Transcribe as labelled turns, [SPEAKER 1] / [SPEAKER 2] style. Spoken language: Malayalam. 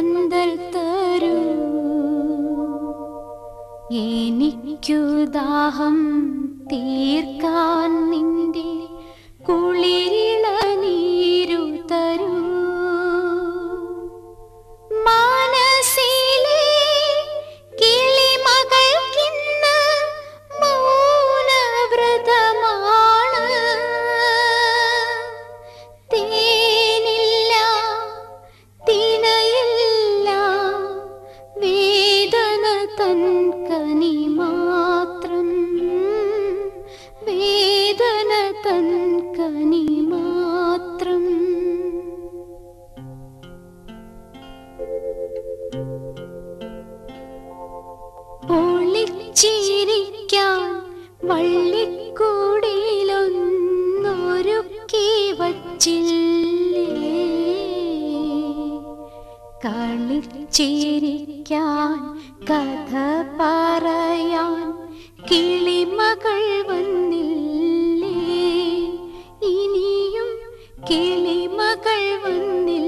[SPEAKER 1] പന്തൽ തരൂ എനിക്കു ദാഹം തീർക്കാൻ നിന്റെ കുളിരിള നീരു തരൂ മാനസിലെ കിളിമകൾക്കിന്ന് മൗനവ്രതമാണ് തേനില്ല തിനയില്ല വേദന തൻ കനി മാത്രം വേദന തൻ കനി മാത്രം ഒളിച്ചിരിക്കാൻ വള്ളിക്കൂടിയിലൊന്നൊരുക്കി വച്ചില്ലേ കളിച്ചിരിക്കാൻ കഥ പറയാൻ കിളിമകൾ വന്നില്ലേ ഇനിയും കിളിമകൾ വന്നില്ലേ